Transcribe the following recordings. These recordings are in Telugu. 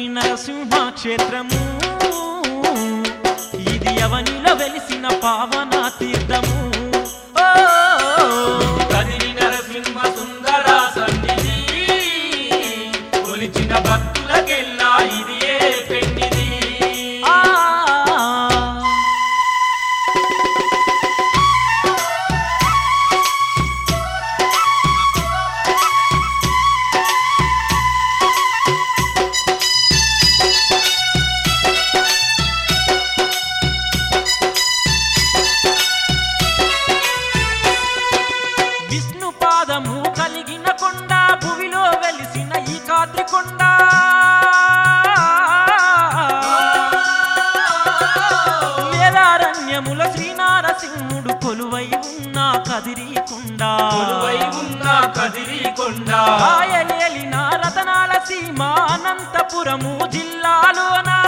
నరసింహ క్షేత్రము ఇది అవనిలో వెలిసిన పావన తీర్థము ఓ కదిరి నరసింహ సుందర సన్నిధి కొలిచిన భక్తులకెల్లా ఇది ఏ పెన్నిది ఆ విష్ణు పాదము కలిగిన కొండ భువిలో వెలిసిన ఈ కాత్రి కొండ వేదారణ్యముల శ్రీనారసింహుడు కొలువై ఉన్న కదిరి కొండ కొలువై ఉన్న కదిరి కొండ ఆయలేలిన రతనాల సీమ అనంతపురము జిల్లాలోనా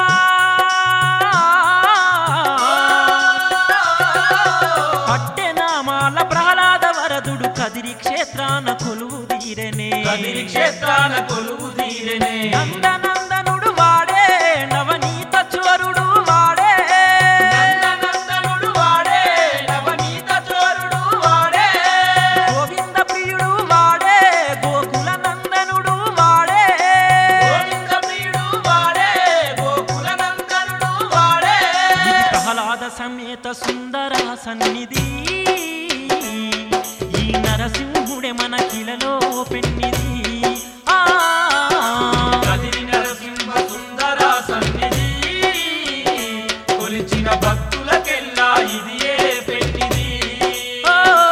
పట్టెనామాల ప్రహ్లాద వరదుడు కదిరి క్షేత్రాన కొలువు తీరనే కదిరి క్షేత్రాన కొలువు తీరనే నందనందనుడు వాడే నవనీత చువరుడు వాడే నందనందనుడు వాడే నవనీత చోరుడు వాడే గోవింద ప్రియుడు వాడే గోకుల నందనుడు వాడే గోవింద ప్రియుడు వాడే గోకుల నందనుడు వాడే ఇది ప్రహ్లాద సమేత సుందర సన్నిధి ఈ నరసింహుడే మన కిలలో పెన్నిది ఆ కదిరి నరసింహ సుందర సన్నిధి కొలిచిన భక్తులకెల్లా ఇది ఏ పెన్నిది ఓ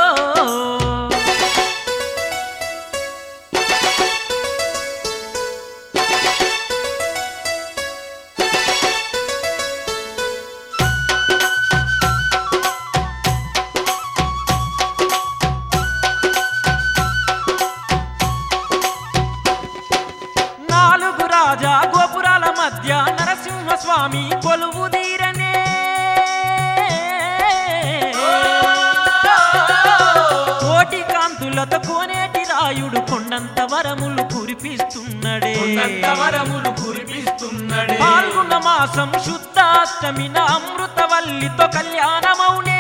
నాలుగు రాజా గోపురాల మధ్య నరసింహ స్వామి కొలువు తీరనే కోటి కాంతులతో కోనేటి రాయుడు కొండంత వరములు కురిపిస్తున్నడే ఉన్నంత వరములు కురిపిస్తున్నడే పాల్గొన్న మాసం శుద్ధాష్టమిన అమృతవల్లితో కళ్యాణమౌనే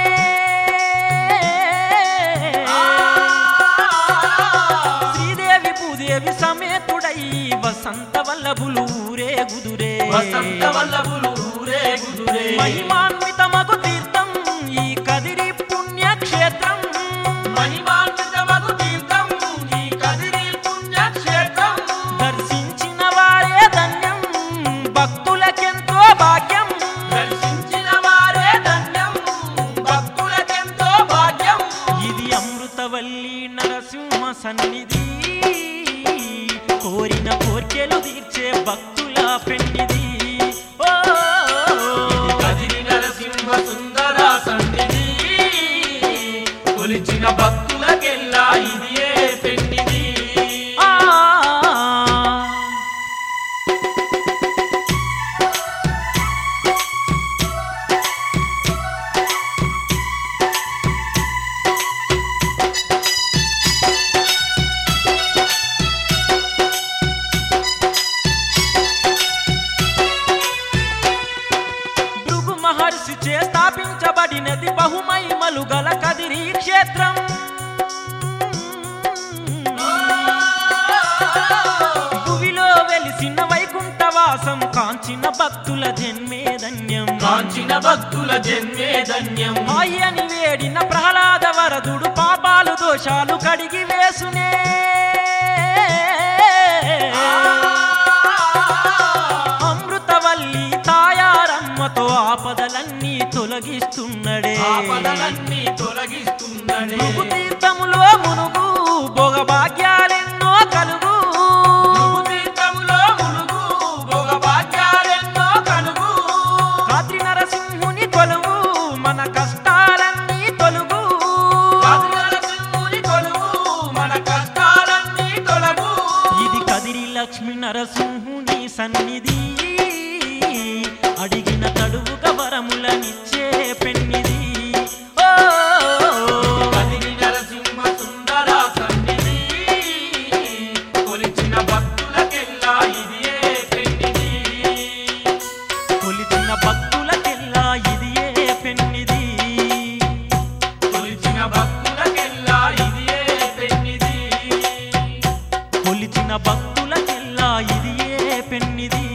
శ్రీదేవి భూదేవి సమేతుడై వసంత వల్లభులు ఊరే గుదురే వసంత వల్లభులు ఊరే గుదురే మహిమాన్విత మగు తీర్థం ఈ కదిరి పుణ్యక్షేత్రం మహిమాన్వితమగు తీర్థం ఈ కదిరి పుణ్యక్షేత్రం దర్శించిన వారే ధన్యం భక్తులకెంతో భాగ్యం దర్శించిన వారే ధన్యం భక్తులకెంతో భాగ్యం ఇది అమృతవల్లి నరసింహ సన్నిధి కోరిన కోర్కెలు తీర్చే భక్తుల పెన్నిది ఓ కదిరి నరసింహ సుందర సన్నిధి కొలిచిన భక్తులకెల్లా ఇది ఏ పెన్నిది ఆ భృగు మహర్షి చే స్థాపించబడినది బహుమహిమలు గల కదిరి క్షేత్రం భువిలో వెలిసిన వైకుంఠవాసం కాంచిన భక్తుల జన్మే ధన్యం కాంచిన భక్తుల జన్మే ధన్యం అయ్యని వేడిన ప్రహ్లాద వరదుడు పాపాలు దోషాలు కడిగి వేసునే అమృతవల్లి తాయారమ్మతో ఆపదలన్నీ తొలగిస్తున్నడే ఆపదలన్నీ తొలగిస్తున్నడే భృగు తీర్థములో మునుగు భోగ భాగ్యాలెన్నో కలుగు భృగు తీర్థములో మునుగు భోగభాగ్యాలెన్నో కలుగు కాత్రి నరసింహుని కొలువు మన కష్టాలన్నీ తొలుగు కదిరి నరసింహుని కొలువు మన కష్టాలన్నీ తొలగు ఇది కదిరి లక్ష్మి నరసింహుని సన్నిధి అడిగిన తడువుగా వరములనిచ్చే పెన్నిది ఓ కదిరి నరసింహ సుందర సన్నిధి పెన్నిది